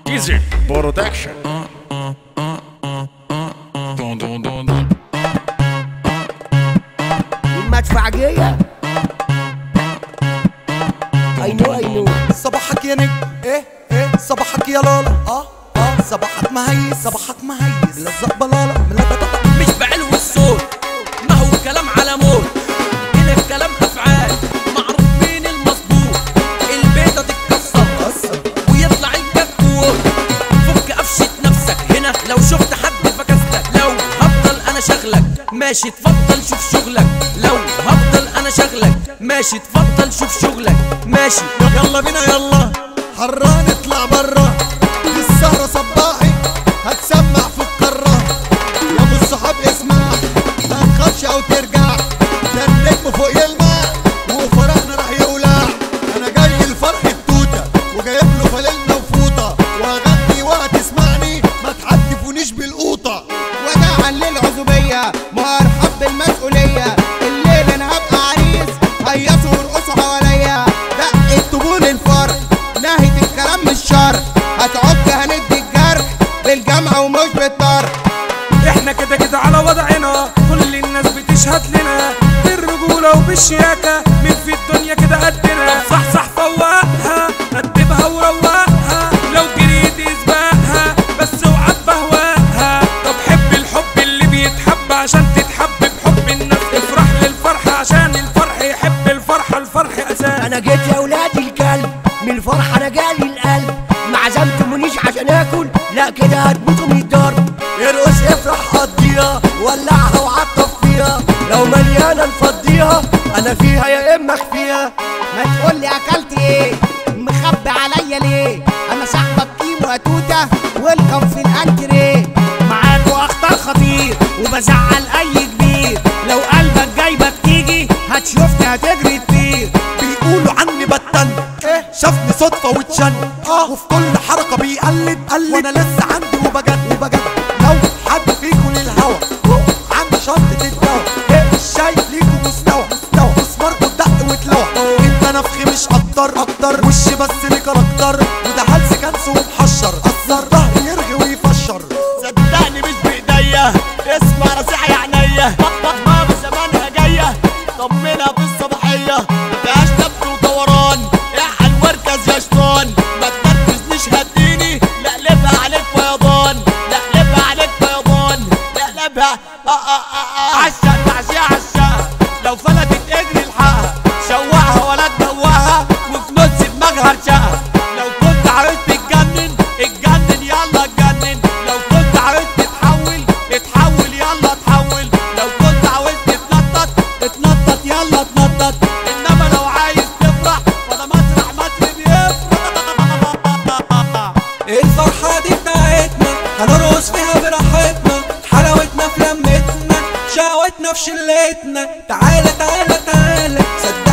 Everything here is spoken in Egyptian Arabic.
ايزي برودكشن المدفعجية I know I know صباحك يا نجم ايه ايه صباحك يا لالا اه اه صباحك مهيس صباحك مهيس لزق بلالا ملبطة مش بعلو الصوت ما هو كلام على موت هنا الكلام افعال معروف مين المظبوط البيضة تتكسر ويطلع الكتكوت فك قفشة نفسك هنا لو شفت حد فكستك لو هفضل انا شغلك ماشي اتفضل شوف شغلك لو هفضل انا شغلك ماشي اتفضل شوف شغلك ماشي يلا بينا يلا حران اطلع برا السهرة صباحي هتسمع في القارة يا ابو الصحاب اسمع ما تخافش او ترجع ده النجم فوق يلمع وفرحنا راح يولع انا جاي الفرح التوتة وجايب له فللنا وفوطة وهغني وهتسمعني ما تحدفونيش بالقوطة وداعا للعزوبية مرحب بالمسؤولية الليل انا هبقى عريس هيصوا وارقصوا حواليا دق الطبول الفرح ناهية الكلام مش شر هتعك هندي الجرح بالجمع ومش بالطرح احنا كده كده على وضعنا كل الناس بتشهد لنا بالرجولة وبالشياكة مين في الدنيا كده قدنا صح صح فوقها رتبها وروقها لو جريت اسبقها بس اوعى بهواها طب حب الحب اللي بيتحب عشان تتحب بحب الناس افرح للفرحة عشان الفرح يحب الفرحة الفرح اساس انا جيت يا ولاد الكلب من الفرحة انا جالي القلب ما عزمتمونيش عشان اكل لا كده هتموتوا من الضرب ارقص افرح قضيها ولعها وعطف فيها لو مليانة نفضيها انا فيها يا اما اخفيها ما تقولي اكلت ايه مخبي عليا ليه انا صاحبك كيمو توتة ويلكم في الانتريه معاكوا اخطر خطير وبزعل اي كبير لو قلبك جايبك تيجي هتشوفني هتجري تطير بيقولوا عني بتن ايه شافني صدفة واتشن اه وفي كل حركة بيقلد قلد وانا لسه عندي وبجد وبجد لو حد فيكم للهوا عند شنطة الدواء ايه شايف ليكم مستوى مستوى مسماركوا الدق واتلوى انت نفخي مش اكتر اكتر وشي بس ليه كاركتر وده هلس كنس ومحشر اثر ظهري يرغي ويفشر صدقني مش بايديا اسمع نصيحة يا عينيا ماما زمانها جاية طمنها في الصباحية مفيهاش دب ودوران احا المركز يا شيطان ما تنرفزنيش هديني لقلبها عليك فيضان لقلبها عليك فيضان لقلبها اه اه اه اه عشق تعشيها عشقها لو فلتت اجري الحقها شوقها ولا تدوقها وفي نص دماغها ارشقها لو كنت عاوز تتجنن اتجنن يلا اتجنن لو كنت عاوز تتحول اتحول يلا اتحول لو كنت عاوز تتنطط اتنطط يلا اتنطط انما لو عايز تفرح فانا مسرح مصر بيفرح الفرحة دي بتاعتنا هنرقص فيها براحتنا حلاوتنا في لمتنا شقوتنا في شلتنا تعالى تعالى تعالى صدق